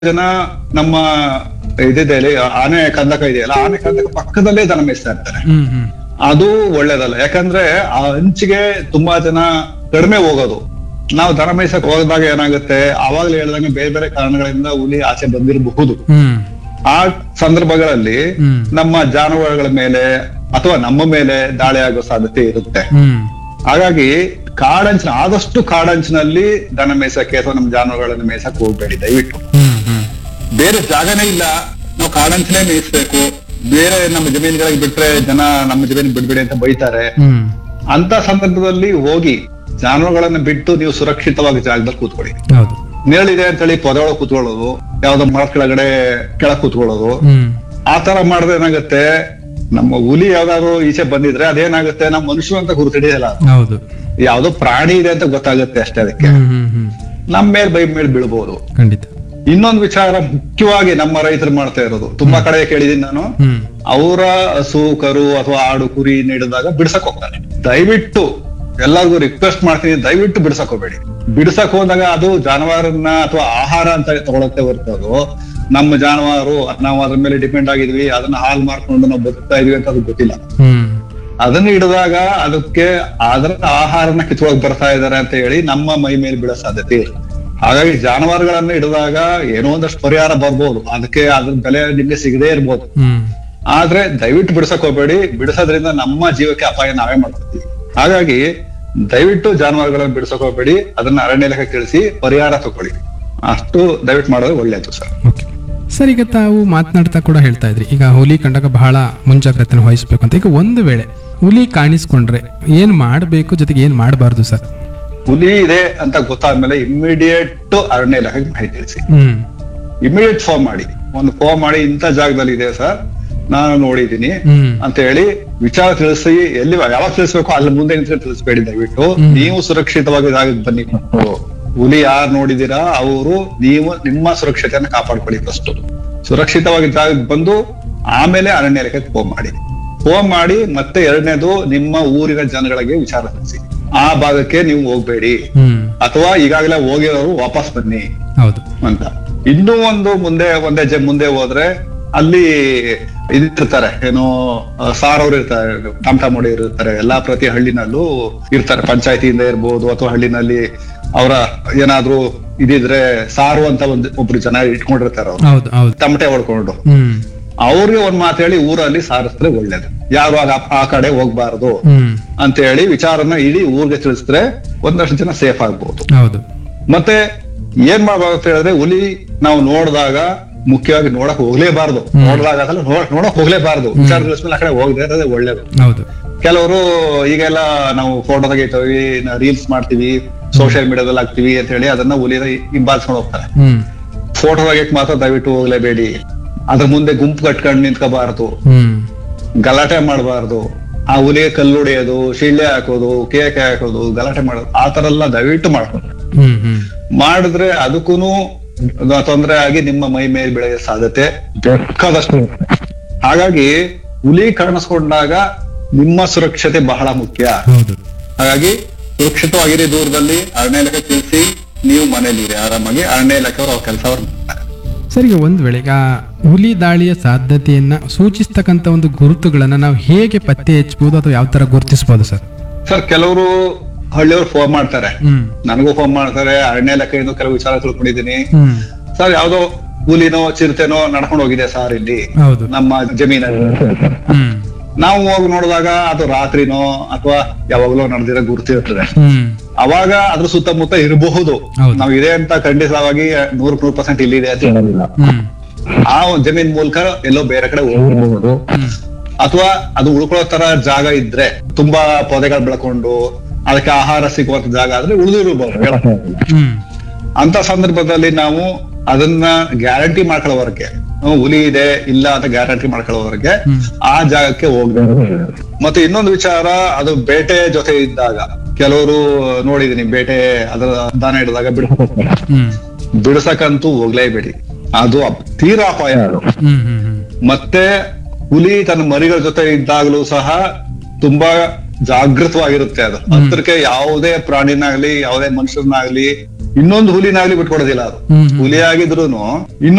ಜನ ನಮ್ಮ ಇದಿದೆ ಇಲ್ಲಿ, ಆನೆ ಕಂದಕ ಇದೆಯಲ್ಲ ಆನೆ ಕಂದಕ ಪಕ್ಕದಲ್ಲೇ ದನ ಮೇಯಿಸ್ತಾ ಇರ್ತಾರೆ ಹ್ಮ್ ಹ್ಮ್ ಅದು ಒಳ್ಳೇದಲ್ಲ ಯಾಕಂದ್ರೆ ಆ ಅಂಚಿಗೆ ತುಂಬಾ ಜನ ಕಡಿಮೆ ಹೋಗೋದು ನಾವು ದನ ಮೇಯ್ಸಕ್ ಹೋದಾಗ ಏನಾಗುತ್ತೆ ಆವಾಗ್ಲೇ ಹೇಳ್ದಂಗೆ ಬೇರೆ ಬೇರೆ ಕಾರಣಗಳಿಂದ ಹುಲಿ ಆಚೆ ಬಂದಿರಬಹುದು ಹ್ಮ್ ಆ ಸಂದರ್ಭಗಳಲ್ಲಿ ಹ್ಮ್. ನಮ್ಮ ಜಾನುವಾರುಗಳ ಮೇಲೆ ಅಥವಾ ನಮ್ಮ ಮೇಲೆ ದಾಳಿ ಆಗೋ ಸಾಧ್ಯತೆ ಇರುತ್ತೆ ಹ್ಮ್ ಹಾಗಾಗಿ ಕಾಡಂಚಿನ ಆದಷ್ಟು ಕಾಡಂಚಿನಲ್ಲಿ ದನ ಮೇಯ್ಸಕ್ಕೆ ಅಥವಾ ನಮ್ಮ ಜಾನುವಾರುಗಳನ್ನ ಮೇಯ್ಸಕ್ ಹೋಗ್ಬೇಡಿ ದಯವಿಟ್ಟು ಹ್ಮ್ ಹ್ಮ್ ಬೇರೆ ಜಾಗನೇ ಇಲ್ಲ ನಾವು ಕಾಡಂಚನೆ ಮೇಯಿಸ್ಬೇಕು ಬೇರೆ ನಮ್ಮ ಜಮೀನುಗಳಿಗೆ ಬಿಟ್ರೆ ಜನ ನಮ್ಮ ಜಮೀನ್ ಬಿಡ್ಬೇಡಿ ಅಂತ ಬೈತಾರೆ ಹ್ಮ್ ಅಂತ ಸಂದರ್ಭದಲ್ಲಿ ಹೋಗಿ ಜಾನುವಾರುಗಳನ್ನ ಬಿಟ್ಟು ನೀವು ಸುರಕ್ಷಿತವಾಗಿ ಜಾಗದಲ್ಲಿ ಕೂತ್ಕೊಳ್ಳಿ ಹೌದು ನೇಳಿದೆ ಅಂತೇಳಿ ಪೊದೊಳಗೆ ಕೂತ್ಕೊಳ್ಳೋದು ಯಾವ್ದೋ ಮರ ಕೆಳಗಡೆ ಕೆಳಗ್ ಕೂತ್ಕೊಳ್ಳೋದು ಹ್ಮ್ ಆ ತರ ಮಾಡಿದ್ರೆ ಏನಾಗುತ್ತೆ ನಮ್ಮ ಹುಲಿ ಯಾವ್ದಾದ್ರು ಈಚೆ ಬಂದಿದ್ರೆ ಅದೇನಾಗುತ್ತೆ ನಮ್ಮ ಮನುಷ್ಯರು ಅಂತ ಗುರುತಿಡಿಯಲ್ಲ ಹೌದು ಯಾವ್ದೋ ಪ್ರಾಣಿ ಇದೆ ಅಂತ ಗೊತ್ತಾಗುತ್ತೆ ಅಷ್ಟೇ ಅದಕ್ಕೆ ಹ್ಮ್ ಹ್ಮ್ ಹ್ಮ್ ನಮ್ ಮೇಲ್ ಬೈ ಮೇಲ್ ಬೀಳ್ಬೋದು ಖಂಡಿತ ಇನ್ನೊಂದು ವಿಚಾರ ಮುಖ್ಯವಾಗಿ ನಮ್ಮ ರೈತರು ಮಾಡ್ತಾ ಇರೋದು ತುಂಬಾ ಕಡೆ ಕೇಳಿದೀನಿ ನಾನು ಹ್ಮ್ ಅವರ ಹಸು ಕರು ಅಥವಾ ಆಡು ಕುರಿ ನೀಡಿದಾಗ ಬಿಡ್ಸಕ್ ಹೋಗ್ತಾರೆ ದಯವಿಟ್ಟು ಎಲ್ಲರಿಗೂ ರಿಕ್ವೆಸ್ಟ್ ಮಾಡ್ತೀನಿ ದಯವಿಟ್ಟು ಬಿಡ್ಸಕ್ ಹೋಗ್ಬೇಡಿ ಬಿಡ್ಸಕ್ ಹೋದಾಗ ಅದು ಜಾನುವಾರನ್ನ ಅಥವಾ ಆಹಾರ ಅಂತ ತಗೊಳತ್ತೆ ಹೊರತು ಅದು ನಮ್ಮ ಜಾನುವಾರು ನಾವು ಅದ್ರ ಮೇಲೆ ಡಿಪೆಂಡ್ ಆಗಿದ್ವಿ ಅದನ್ನ ಹಾಲ್ ಮಾಡ್ಕೊಂಡು ನಾವು ಬದುಕ್ತಾ ಇದೀವಿ ಅಂತ ಅದು ಗೊತ್ತಿಲ್ಲ ಹ್ಮ್ ಅದನ್ನ ಹಿಡಿದಾಗ ಅದಕ್ಕೆ ಅದರ ಆಹಾರನ ಕಿತ್ಕೊಳಕ್ ಬರ್ತಾ ಇದಾರೆ ಅಂತ ಹೇಳಿ ನಮ್ಮ ಮೈ ಮೇಲೆ ಬೀಳೋ ಸಾಧ್ಯತೆ ಇದೆ ಹಾಗಾಗಿ ಜಾನುವಾರುಗಳನ್ನ ಹಿಡಿದಾಗ ಏನೋ ಒಂದಷ್ಟು ಪರಿಹಾರ ಬರ್ಬೋದು ಅದಕ್ಕೆ ಅದ್ರ ಬೆಲೆ ನಿಮ್ಗೆ ಸಿಗದೇ ಇರ್ಬೋದು ಹ್ಮ್ ಆದ್ರೆ ದಯವಿಟ್ಟು ಬಿಡ್ಸಕ್ ಹೋಗ್ಬೇಡಿ ಬಿಡಿಸೋದ್ರಿಂದ ನಮ್ಮ ಜೀವಕ್ಕೆ ಅಪಾಯ ನಾವೇ ಮಾಡ್ಕೊತೀವಿ ಹಾಗಾಗಿ ದಯವಿಟ್ಟು ಜಾನುವಾರುಗಳನ್ನ ಬಿಡ್ಸಕ್ ಹೋಗ್ಬೇಡಿ ಅದನ್ನ ಅರಣ್ಯ ಇಲಾಖೆಗೆ ತಿಳಿಸಿ ಪರಿಹಾರ ತಗೊಳ್ಳಿ ಅಷ್ಟು ದಯವಿಟ್ಟು ಮಾಡೋದು ಒಳ್ಳೇದು ಸರ್ ಓಕೆ ಸರ್ ಈಗ ತಾವು ಮಾತನಾಡ್ತಾ ಕೂಡ ಹೇಳ್ತಾ ಇದ್ರಿ ಈಗ ಹುಲಿ ಕಂಡಾಗ ಬಹಳ ಮುಂಜಾಗ್ರತೆ ವಹಿಸ್ಬೇಕು ಅಂತ ಈಗ ಒಂದು ವೇಳೆ ಹುಲಿ ಕಾಣಿಸ್ಕೊಂಡ್ರೆ ಏನ್ ಮಾಡಬೇಕು ಜೊತೆಗೆ ಏನ್ ಮಾಡಬಾರ್ದು ಸರ್ ಹುಲಿ ಇದೆ ಅಂತ ಗೊತ್ತಾದ್ಮೇಲೆ ಇಮಿಡಿಯೇಟ್ ಅರಣ್ಯ ಇಲಾಖೆಗೆ ಮಾಹಿತಿ ತಿಳಿಸಿ ಹ್ಮ್ ಇಮಿಡಿಯೇಟ್ ಫೋನ್ ಮಾಡಿ ಒಂದು ಫೋನ್ ಮಾಡಿ ಇಂಥ ಜಾಗದಲ್ಲಿ ಇದೆ ಸರ್ ನಾನು ನೋಡಿದೀನಿ ಹ್ಮ್ ಅಂತ ಹೇಳಿ ವಿಚಾರ ತಿಳಿಸಿ ಎಲ್ಲಿ ಯಾವಾಗ ತಿಳಿಸ್ಬೇಕು ಅಲ್ಲಿ ಮುಂದೆ ನಿಂತ್ಕೊಂಡು ತಿಳಿಸ್ಬೇಡಿ ದಯವಿಟ್ಟು ನೀವು ಸುರಕ್ಷಿತವಾಗಿ ಜಾಗಕ್ಕೆ ಬನ್ನಿ ಹುಲಿ ಯಾರು ನೋಡಿದೀರಾ ಅವರು ನೀವು ನಿಮ್ಮ ಸುರಕ್ಷತೆಯನ್ನ ಕಾಪಾಡ್ಕೊಳ್ಳಿ ಫಸ್ಟ್ ಸುರಕ್ಷಿತವಾಗಿ ಜಾಗಕ್ಕೆ ಬಂದು ಆಮೇಲೆ ಅರಣ್ಯ ಇಲಾಖೆಗೆ ಫೋನ್ ಮಾಡಿ ಫೋನ್ ಮಾಡಿ ಮತ್ತೆ ಎರಡನೇದು ನಿಮ್ಮ ಊರಿನ ಜನಗಳಿಗೆ ವಿಚಾರ ತಿಳಿಸಿ ಆ ಭಾಗಕ್ಕೆ ನೀವು ಹೋಗ್ಬೇಡಿ ಹ್ಮ್ ಅಥವಾ ಈಗಾಗಲೇ ಹೋಗಿರೋರು ವಾಪಸ್ ಬನ್ನಿ ಹೌದು ಅಂತ ಇನ್ನೂ ಒಂದು ಮುಂದೆ ಒಂದೇ ಹೆಜ್ಜೆ ಮುಂದೆ ಹೋದ್ರೆ ಅಲ್ಲಿ ಇದಿರ್ತಾರೆ ಏನು ಆ, ಸಾರ್ ಅವ್ರು ಇರ್ತಾರೆ ಟಮಟ ಮಾಡಿ ಇರ್ತಾರೆ ಎಲ್ಲಾ ಪ್ರತಿ ಹಳ್ಳಿನಲ್ಲೂ ಇರ್ತಾರೆ ಪಂಚಾಯತಿಯಿಂದ ಇರ್ಬೋದು ಅಥವಾ ಹಳ್ಳಿನಲ್ಲಿ ಅವರ ಏನಾದ್ರೂ ಇದಿದ್ರೆ ಸಾರು ಅಂತ ಒಂದ್ ಒಬ್ರು ಜನ ಇಟ್ಕೊಂಡಿರ್ತಾರೆ ಅವ್ರು ಹೌದು ಹೌದು ತಮಟೆ ಹೊಡ್ಕೊಂಡು ಹ್ಮ್ ಅವ್ರಿಗೆ ಒಂದ್ ಮಾತು ಹೇಳಿ ಊರಲ್ಲಿ ಸಾರಿಸಿದ್ರೆ ಒಳ್ಳೇದು ಯಾರು ಆಗ ಆ ಕಡೆ ಹೋಗ್ಬಾರ್ದು ಹ್ಮ್ ಅಂತ ಹೇಳಿ ವಿಚಾರನ ಇಡೀ ಊರಿಗೆ ತಿಳಿಸಿದ್ರೆ ಒಂದಷ್ಟು ಜನ ಸೇಫ್ ಆಗ್ಬೋದು ಹೌದು ಮತ್ತೆ ಏನ್ ಮಾಡ್ಬಾರ್ದು ಅಂತ ಹೇಳಿದ್ರೆ ಹುಲಿ ನಾವು ನೋಡಿದಾಗ ಮುಖ್ಯವಾಗಿ ನೋಡಕ್ ಹೋಗ್ಲೇಬಾರ್ದು ನೋಡಿದಾಗ ಅದಲ್ಲ ನೋಡ್- ನೋಡಕ್ ಹೋಗ್ಲೇಬಾರ್ದು ವಿಚಾರ ತಿಳಿಸ್ಮೇಲೆ ಆ ಕಡೆ ಹೋಗದೆ ಇರೋದೇ ಒಳ್ಳೇದು ಹೌದು ಕೆಲವರು ಈಗೆಲ್ಲ ನಾವು ಫೋಟೋ ತೆಗಿತೀವಿ ರೀಲ್ಸ್ ಮಾಡ್ತೀವಿ ಸೋಷಿಯಲ್ ಮೀಡಿಯಾದಲ್ಲಿ ಹಾಕ್ತಿವಿ ಅಂತ ಹೇಳಿ ಅದನ್ನ ಹುಲಿನ ಹಿಂಬಾಲಿಸ್ಕೊಂಡು ಹೋಗ್ತಾರೆ ಹ್ಮ್ ಫೋಟೋ ತೆಗಿಯಕ್ ಮಾತ್ರ ದಯವಿಟ್ಟು ಹೋಗ್ಲೇಬೇಡಿ ಅದ್ರ ಮುಂದೆ ಗುಂಪು ಕಟ್ಕೊಂಡು ನಿಂತ್ಕೋಬಾರ್ದು ಹ್ಮ್ ಗಲಾಟೆ ಮಾಡಬಾರ್ದು ಆ ಹುಲಿಗೆ ಕಲ್ಲು ಹೊಡೆಯೋದು ಶಿಳ್ಳೆ ಹಾಕೋದು ಕೇಕೆ ಹಾಕೋದು ಗಲಾಟೆ ಮಾಡೋದು ಆ ತರ ಎಲ್ಲ ದಯವಿಟ್ಟು ಮಾಡ್ಕೊಂಡು ಹ್ಮ್ ಹ್ಮ್ ಮಾಡಿದ್ರೆ ಅದಕ್ಕೂನು ತೊಂದರೆ ಆಗಿ ನಿಮ್ಮ ಮೈ ಮೇಲೆ ಬೆಳೆಯೋ ಸಾಧ್ಯತೆ ಬೇಕಾದಷ್ಟು ಇರುತ್ತೆ. ಹಾಗಾಗಿ ಹುಲಿ ಕಾಣಿಸ್ಕೊಂಡಾಗ ನಿಮ್ಮ ಸುರಕ್ಷತೆ ಬಹಳ ಮುಖ್ಯ ಹೌದು ಹಾಗಾಗಿ ಸುರಕ್ಷಿತವಾಗಿರಿ ದೂರದಲ್ಲಿ ಅರಣ್ಯ ಇಲಾಖೆ ತಿಳಿಸಿ ನೀವು ಮನೇಲಿರಿ ಆರಾಮಾಗಿ ಅರಣ್ಯ ಇಲಾಖೆಯವರು ಅವ್ರ ಕೆಲಸ ಅವ್ರು ಮಾಡ್ತಾರೆ ಸರ್ ಈಗ ಒಂದು ವೇಳೆ ಈಗ ಹುಲಿ ದಾಳಿಯ ಸಾಧ್ಯತೆಯನ್ನ ಸೂಚಿಸ್ತಕ್ಕಂಥ ಒಂದು ಗುರುತುಗಳನ್ನ ನಾವು ಹೇಗೆ ಪತ್ತೆ ಹಚ್ಚಬಹುದು ಅಥವಾ ಯಾವ ತರ ಗುರುತಿಸಬಹುದು ಸರ್ ಸರ್ ಕೆಲವರು ಹಳ್ಳಿಯವರು ಫೋನ್ ಮಾಡ್ತಾರೆ ಹ್ಮ್ ನನಗೂ ಫೋನ್ ಮಾಡ್ತಾರೆ ಅರಣ್ಯ ಇಲಾಖೆಯಿಂದ ಕೆಲವು ವಿಚಾರ ತಿಳ್ಕೊಂಡಿದ್ದೀನಿ ಹ್ಮ್ ಸರ್ ಯಾವ್ದೋ ಹುಲಿನೋ ಚಿರತೆನೋ ನಡ್ಕೊಂಡು ಹೋಗಿದೆ ಸರ್ ಇಲ್ಲಿ ಹೌದು ನಮ್ಮ ಜಮೀನಲ್ಲಿ ಹ್ಮ್ ನಾವು ಹೋಗಿ ನೋಡಿದಾಗ ಅದು ರಾತ್ರಿನೋ ಅಥವಾ ಯಾವಾಗಲೋ ನಡೆದಿರೋ ಗುರುತಿರ್ತದೆ ಹ್ಮ್ ಅವಾಗ ಅದ್ರ ಸುತ್ತಮುತ್ತ ಇರಬಹುದು ಹೌದು. ನಾವು ಇದೆ ಅಂತ ಖಂಡಿತವಾಗಿ ನೂರಕ್ ನೂರ್ ಪರ್ಸೆಂಟ್ ಇಲ್ಲಿದೆ ಅಂತ ಹೇಳೋದಿಲ್ಲ ಹ್ಮ್ ಆ ಒಂದ್ ಜಮೀನ್ ಮೂಲಕ ಎಲ್ಲೋ ಬೇರೆ ಕಡೆ ಹೋಗಿರ್ಬಹುದು ಹ್ಮ್ ಅಥವಾ ಅದು ಉಳ್ಕೊಳ್ಳೋ ತರ ಜಾಗ ಇದ್ರೆ ತುಂಬಾ ಪೊದೆಗಳು ಬೆಳ್ಕೊಂಡು ಅದಕ್ಕೆ ಆಹಾರ ಸಿಗುವಂತ ಜಾಗ ಆದ್ರೆ ಉಳಿದಿರ್ಬೋದು ಹ್ಮ್ ಅಂತ ಸಂದರ್ಭದಲ್ಲಿ ನಾವು ಅದನ್ನ ಗ್ಯಾರಂಟಿ ಮಾಡ್ಕೊಳ್ಳೋವರೆಗೆ ಹ್ಮ್, ಹುಲಿ ಇದೆ ಇಲ್ಲ ಅಂತ ಗ್ಯಾರಂಟಿ ಮಾಡ್ಕೊಳ್ಳೋವರೆಗೆ ಹ್ಮ್. ಆ ಜಾಗಕ್ಕೆ ಹೋಗ್ಬೇಕು ಮತ್ತೆ ಇನ್ನೊಂದು ವಿಚಾರ ಅದು ಬೇಟೆ ಜೊತೆ ಇದ್ದಾಗ ಕೆಲವರು ನೋಡಿದೀನಿ ಬೇಟೆ ಅದರ ದಾನ ಹಿಡಿದಾಗ ಬಿಡ್ಬೇಕು ಹ್ಮ್ ಬಿಡ್ಸಕ್ಕಂತೂ ಹೋಗ್ಲೇಬೇಡಿ ಅದು ಅಪ್- ತೀರಾ ಅಪಾಯ ಅದು ಹ್ಮ್ ಹ್ಮ್ ಹ್ಮ್ ಮತ್ತೆ ಹುಲಿ ತನ್ನ ಮರಿಗಳ ಜೊತೆ ಇದ್ದಾಗಲೂ ಸಹ ತುಂಬಾ ಜಾಗೃತವಾಗಿರುತ್ತೆ ಅದು ಹತ್ರಕ್ಕೆ ಯಾವುದೇ ಪ್ರಾಣಿನಾಗ್ಲಿ ಯಾವುದೇ ಮನುಷ್ಯರನ್ನಾಗ್ಲಿ ಇನ್ನೊಂದು ಹುಲಿನಾಗ್ಲಿ ಬಿಟ್ಕೊಡೋದಿಲ್ಲ ಅದು ಹ್ಮ್ ಹ್ಮ್. ಹುಲಿ ಆಗಿದ್ರು